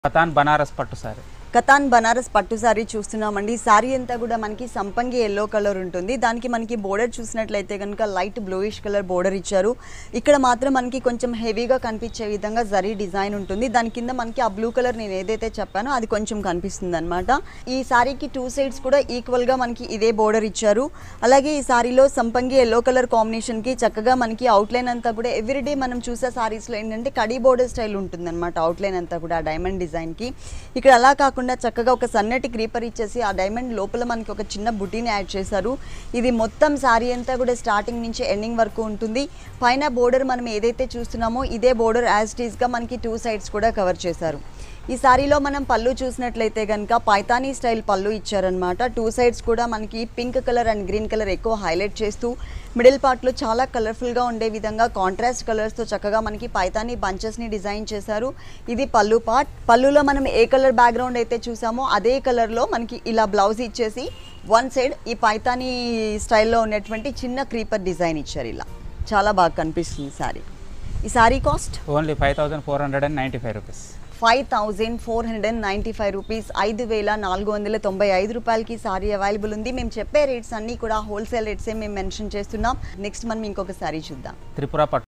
పతాన్ బనారస్ పట్టు సారీ కతాన్ బనారస్ పట్టు సారీ చూస్తున్నామండి సారీ అంతా కూడా మనకి సంపంగి ఎల్లో కలర్ ఉంటుంది దానికి మనకి బోర్డర్ చూసినట్లయితే కనుక లైట్ బ్లూయిష్ కలర్ బోర్డర్ ఇచ్చారు ఇక్కడ మాత్రం మనకి కొంచెం హెవీగా కనిపించే విధంగా జరీ డిజైన్ ఉంటుంది దాని కింద మనకి ఆ బ్లూ కలర్ నేను ఏదైతే చెప్పానో అది కొంచెం కనిపిస్తుంది అనమాట ఈ సారీకి టూ సైడ్స్ కూడా ఈక్వల్గా మనకి ఇదే బోర్డర్ ఇచ్చారు అలాగే ఈ సారీలో సంపంగి ఎల్లో కలర్ కాంబినేషన్కి చక్కగా మనకి అవుట్లైన్ అంతా కూడా ఎవ్రీడే మనం చూసే సారీస్లో ఏంటంటే కడీ బోర్డర్ స్టైల్ ఉంటుంది అనమాట అవుట్లైన్ అంతా కూడా డైమండ్ డిజైన్కి ఇక్కడ అలా కాకుండా చక్కగా ఒక సన్నటి క్రీపర్ ఇచ్చేసి ఆ డైమండ్ లోపల మనకి ఒక చిన్న బుటీని యాడ్ చేశారు ఇది మొత్తం సారీ అంతా కూడా స్టార్టింగ్ నుంచి ఎండింగ్ వరకు ఉంటుంది పైన బోర్డర్ మనం ఏదైతే చూస్తున్నామో ఇదే బోర్డర్ యాజ్ టీస్గా మనకి టూ సైడ్స్ కూడా కవర్ చేశారు ఈ సారీలో మనం పళ్ళు చూసినట్లయితే కనుక పైతానీ స్టైల్ పళ్ళు ఇచ్చారనమాట టూ సైడ్స్ కూడా మనకి pink colour and green colour ఎక్కువ హైలైట్ చేస్తూ మిడిల్ పార్ట్లో చాలా కలర్ఫుల్గా ఉండే విధంగా కాంట్రాస్ట్ కలర్స్తో చక్కగా మనకి పైతానీ బంచెస్ని డిజైన్ చేశారు ఇది పళ్ళు పార్ట్ పళ్ళులో మనం ఏ కలర్ బ్యాక్గ్రౌండ్ అయితే చూసామో అదే కలర్లో మనకి ఇలా బ్లౌజ్ ఇచ్చేసి వన్ సైడ్ ఈ పైతానీ స్టైల్లో ఉన్నటువంటి చిన్న క్రీపర్ డిజైన్ ఇచ్చారు ఇలా చాలా బాగా కనిపిస్తుంది సారీ ఈ sari cost only five thousand four hundred and ninety five rupees five thousand four hundred and ninety five rupees ఐదు వేల నాలుగు వందల తొంభై ఐదు రూపాయలకి సారీ అవైలబుల్ ఉంది మేము చెప్పే రేట్స్ అన్నీ కూడా హోల్సేల్ రేట్సే మేము మెన్షన్ చేస్తున్నాం నెక్స్ట్ మనం ఇంకొక సారీ చూద్దాం త్రిపుర పట్టు